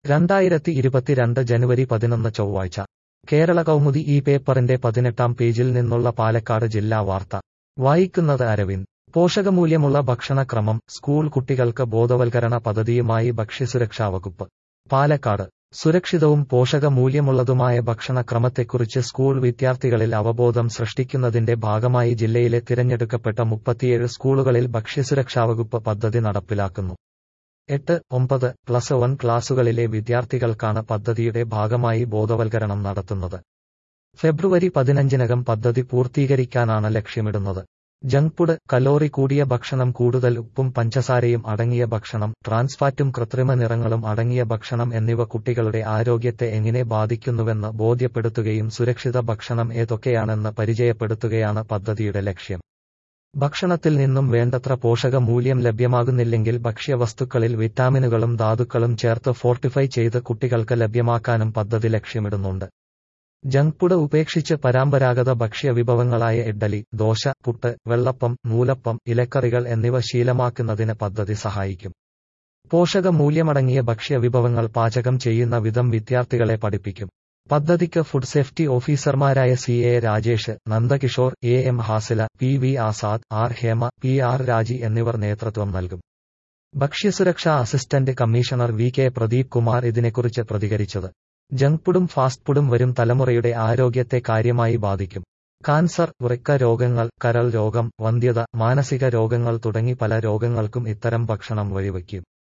രണ്ടായിരത്തി ഇരുപത്തിരണ്ട് ജനുവരി പതിനൊന്ന് ചൊവ്വാഴ്ച കേരള കൗമുദി ഈ പേപ്പറിന്റെ പതിനെട്ടാം പേജിൽ നിന്നുള്ള പാലക്കാട് ജില്ലാ വാർത്ത വായിക്കുന്നത് അരവിന്ദ് പോഷകമൂല്യമുള്ള ഭക്ഷണക്രമം സ്കൂൾ കുട്ടികൾക്ക് ബോധവൽക്കരണ പദ്ധതിയുമായി ഭക്ഷ്യസുരക്ഷാ വകുപ്പ് പാലക്കാട് സുരക്ഷിതവും പോഷകമൂല്യമുള്ളതുമായ ഭക്ഷണക്രമത്തെക്കുറിച്ച് സ്കൂൾ വിദ്യാർത്ഥികളിൽ അവബോധം സൃഷ്ടിക്കുന്നതിന്റെ ഭാഗമായി ജില്ലയിലെ തിരഞ്ഞെടുക്കപ്പെട്ട മുപ്പത്തിയേഴ് സ്കൂളുകളിൽ ഭക്ഷ്യസുരക്ഷാ വകുപ്പ് പദ്ധതി നടപ്പിലാക്കുന്നു എട്ട് ഒമ്പത് പ്ലസ് വൺ ക്ലാസുകളിലെ വിദ്യാർത്ഥികൾക്കാണ് പദ്ധതിയുടെ ഭാഗമായി ബോധവൽക്കരണം നടത്തുന്നത് ഫെബ്രുവരി പതിനഞ്ചിനകം പദ്ധതി പൂർത്തീകരിക്കാനാണ് ലക്ഷ്യമിടുന്നത് ജങ്ക് ഫുഡ് കലോറി കൂടിയ ഭക്ഷണം കൂടുതൽ ഉപ്പും പഞ്ചസാരയും അടങ്ങിയ ഭക്ഷണം ട്രാൻസ്ഫാറ്റും കൃത്രിമ നിറങ്ങളും അടങ്ങിയ ഭക്ഷണം എന്നിവ കുട്ടികളുടെ ആരോഗ്യത്തെ എങ്ങനെ ബാധിക്കുന്നുവെന്ന് ബോധ്യപ്പെടുത്തുകയും സുരക്ഷിത ഭക്ഷണം ഏതൊക്കെയാണെന്ന് പരിചയപ്പെടുത്തുകയാണ് പദ്ധതിയുടെ ലക്ഷ്യം ഭക്ഷണത്തിൽ നിന്നും വേണ്ടത്ര പോഷക മൂല്യം ലഭ്യമാകുന്നില്ലെങ്കിൽ ഭക്ഷ്യവസ്തുക്കളിൽ വിറ്റാമിനുകളും ധാതുക്കളും ചേർത്ത് ഫോർട്ടിഫൈ ചെയ്ത് കുട്ടികൾക്ക് ലഭ്യമാക്കാനും പദ്ധതി ലക്ഷ്യമിടുന്നുണ്ട് ജങ്ക് ഫുഡ് ഉപേക്ഷിച്ച് പരമ്പരാഗത ഭക്ഷ്യ വിഭവങ്ങളായ ഇഡ്ഡലി ദോശ പുട്ട് വെള്ളപ്പം നൂലപ്പം ഇലക്കറികൾ എന്നിവ ശീലമാക്കുന്നതിന് പദ്ധതി സഹായിക്കും പോഷക മൂല്യമടങ്ങിയ ഭക്ഷ്യ വിഭവങ്ങൾ പാചകം ചെയ്യുന്ന വിധം വിദ്യാർത്ഥികളെ പഠിപ്പിക്കും പദ്ധതിക്ക് ഫുഡ് സേഫ്റ്റി ഓഫീസർമാരായ C A Rajesh Nandakishore A M Hasila P V Azad R Hema P R Raji എന്നിവർ നേതൃത്വം നൽകും ഭക്ഷ്യസുരക്ഷാ assistant commissioner V K Pradeep Kumar ഇതിനെക്കുറിച്ച് പ്രതികരിച്ചത് ജങ്ക് ഫുഡും ഫാസ്റ്റ് ഫുഡും വരും തലമുറയുടെ ആരോഗ്യത്തെ കാര്യമായി ബാധിക്കും കാൻസർ വൃക്ക രോഗങ്ങൾ കരൾ രോഗം വന്ധ്യത മാനസിക രോഗങ്ങൾ തുടങ്ങി പല രോഗങ്ങൾക്കും ഇത്തരം ഭക്ഷണം വഴിവെക്കും